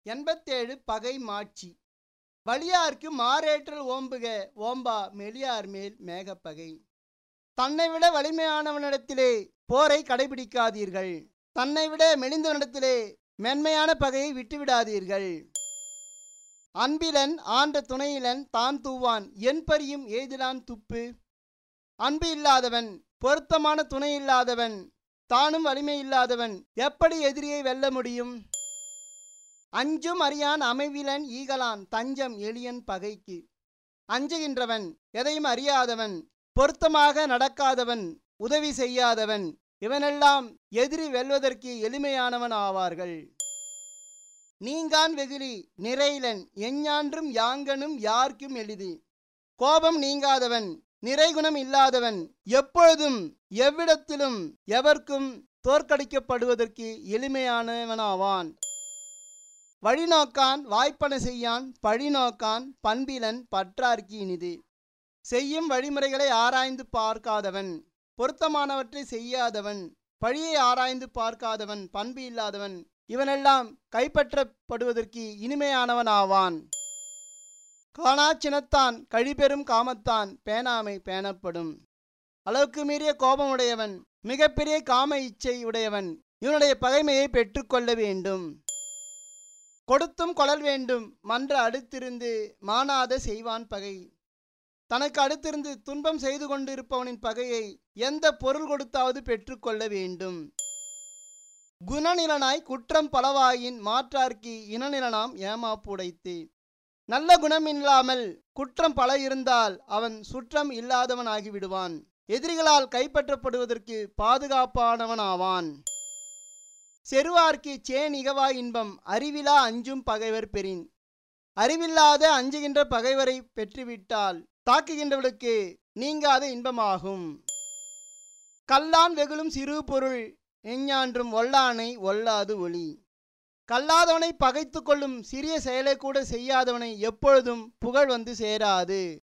எண்பத்தேழு பகை மாட்சி வலியார்க்கு மாறேற்றல் ஓம்புக ஓம்பா மெலியார் மேல் மேகப்பகை தன்னை விட வலிமையானவனிடத்திலே போரை கடைபிடிக்காதீர்கள் தன்னை விட மெலிந்தவனிடத்திலே மென்மையான பகையை விட்டுவிடாதீர்கள் அன்பிலன் ஆண்ட துணையிலன் தான் தூவான் என் பரியும் ஏதிலான் துப்பு அன்பு இல்லாதவன் பொருத்தமான துணை இல்லாதவன் தானும் வலிமை இல்லாதவன் எப்படி எதிரியை வெல்ல முடியும் அஞ்சும் அறியான் அமைவிலன் ஈகலான் தஞ்சம் எளியன் பகைக்கு அஞ்சுகின்றவன் எதையும் அறியாதவன் பொருத்தமாக நடக்காதவன் உதவி செய்யாதவன் இவனெல்லாம் எதிரி வெல்வதற்கு எளிமையானவன் ஆவார்கள் நீங்கான் வெகுளி நிறையிலன் எஞ்ஞான்றும் யாங்கனும் யார்க்கும் எளிது கோபம் நீங்காதவன் நிறைகுணம் இல்லாதவன் எப்பொழுதும் எவ்விடத்திலும் எவர்க்கும் தோற்கடிக்கப்படுவதற்கு எளிமையானவனாவான் வழிநோக்கான் வாய்ப்பன செய்யான் பழிநோக்கான் பண்பிலன் பற்றார்க்கு இனிது செய்யும் வழிமுறைகளை ஆராய்ந்து பார்க்காதவன் பொருத்தமானவற்றை செய்யாதவன் பழியை ஆராய்ந்து பார்க்காதவன் பண்பு இல்லாதவன் இவனெல்லாம் கைப்பற்றப்படுவதற்கு இனிமையானவன் ஆவான் காணா சினத்தான் கழிபெறும் காமத்தான் பேணாமை பேணப்படும் அளவுக்கு மீறிய கோபமுடையவன் மிகப்பெரிய காம இச்சை உடையவன் இவனுடைய பகைமையை பெற்றுக்கொள்ள வேண்டும் கொடுத்தும் கொளல் வேண்டும் மன்ற அடுத்திருந்து மானாத செய்வான் பகை தனக்கு அடுத்திருந்து துன்பம் செய்து கொண்டிருப்பவனின் பகையை எந்த பொருள் கொடுத்தாவது பெற்றுக்கொள்ள வேண்டும் குணநிலனாய் குற்றம் பலவாயின் மாற்றார்க்கு இனநிலனாம் ஏமாப்புடைத்து நல்ல குணமில்லாமல் குற்றம் பல இருந்தால் அவன் சுற்றம் இல்லாதவனாகி விடுவான் எதிரிகளால் கைப்பற்றப்படுவதற்கு பாதுகாப்பானவனாவான் செருவார்க்கு சேன் இகவா இன்பம் அறிவிலா அஞ்சும் பகைவர் பெறின் அறிவில்லாத அஞ்சுகின்ற பகைவரை பெற்றுவிட்டால் தாக்குகின்றவளுக்கு நீங்காத இன்பமாகும் கல்லான் வெகுளும் சிறு பொருள் எஞ்ஞான்றும் ஒல்லானை ஒல்லாது ஒளி கல்லாதவனை பகைத்து கொள்ளும் சிறிய செயலை கூட செய்யாதவனை எப்பொழுதும் புகழ் வந்து சேராது